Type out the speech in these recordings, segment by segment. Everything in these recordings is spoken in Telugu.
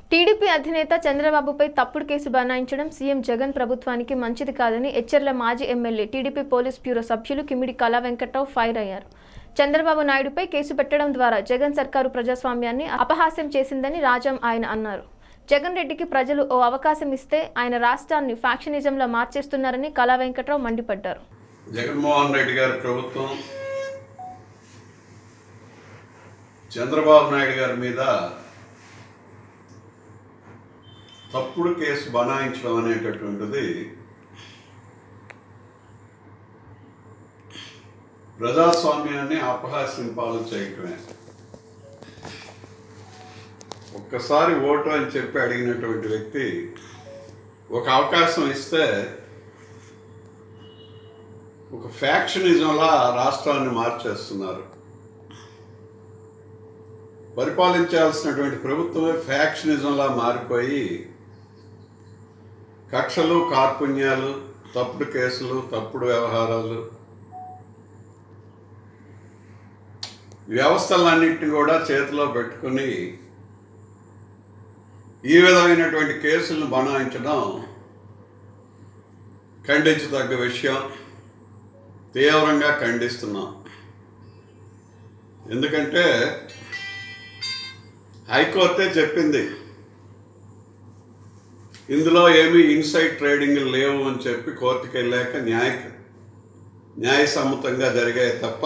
టీడీపీ అధినేత చంద్రబాబుపై తప్పుడు కేసు బనాయించడం సీఎం జగన్ ప్రభుత్వానికి మంచిది కాదని ఎచ్చెర్ల మాజీ ఎమ్మెల్యే టీడీపీ పోలీస్ బ్యూరో సభ్యులు కిమిడి కళా వెంకట్రావు ఫైర్ అయ్యారు చంద్రబాబు నాయుడుపై కేసు పెట్టడం ద్వారా జగన్ సర్కారు ప్రజాస్వామ్యాన్ని అపహాస్యం చేసిందని రాజం ఆయన అన్నారు జగన్ రెడ్డికి ప్రజలు ఓ అవకాశం ఇస్తే ఆయన రాష్ట్రాన్ని ఫ్యాక్షనిజంలో మార్చేస్తున్నారని కళా వెంకట్రావు మండిపడ్డారు జగన్మోహన్ రెడ్డి గారి ప్రభుత్వం చంద్రబాబు నాయుడు గారి మీద తప్పుడు కేసు బనాయించడం అనేటటువంటిది ప్రజాస్వామ్యాన్ని అపహాస్యం పాలు చేయటమే ఒక్కసారి ఓటు అని చెప్పి అడిగినటువంటి వ్యక్తి ఒక అవకాశం ఇస్తే ఒక ఫ్యాక్షనిజంలా రాష్ట్రాన్ని మార్చేస్తున్నారు పరిపాలించాల్సినటువంటి ప్రభుత్వమే ఫ్యాక్షనిజంలా మారిపోయి కక్షలు కార్పుణ్యాలు తప్పుడు కేసులు తప్పుడు వ్యవహారాలు వ్యవస్థలన్నింటినీ కూడా చేతిలో పెట్టుకుని ఈ విధమైనటువంటి కేసులను బనాయించడం ఖండించదగ్గ విషయం తీవ్రంగా ఖండిస్తున్నాం ఎందుకంటే హైకోర్టే చెప్పింది ఇందులో ఏమీ ఇన్సైడ్ ట్రేడింగ్ లేవు అని చెప్పి కోర్టుకి వెళ్ళాక న్యాయ న్యాయసమ్మతంగా జరిగాయి తప్ప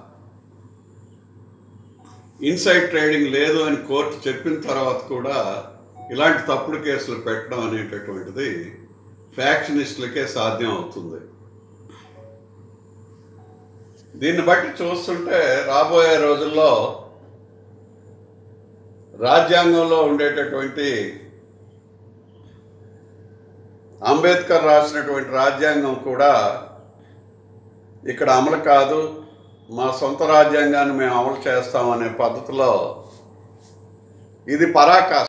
ఇన్సైడ్ ట్రేడింగ్ లేదు అని కోర్టు చెప్పిన తర్వాత కూడా ఇలాంటి తప్పుడు కేసులు పెట్టడం అనేటటువంటిది ఫ్యాక్షనిస్టులకే సాధ్యం అవుతుంది దీన్ని బట్టి చూస్తుంటే రాబోయే రోజుల్లో రాజ్యాంగంలో ఉండేటటువంటి అంబేద్కర్ రాసినటువంటి రాజ్యాంగం కూడా ఇక్కడ అమలు కాదు మా సొంత రాజ్యాంగాన్ని మేము అమలు చేస్తామనే పద్ధతిలో ఇది పరాకాష్ట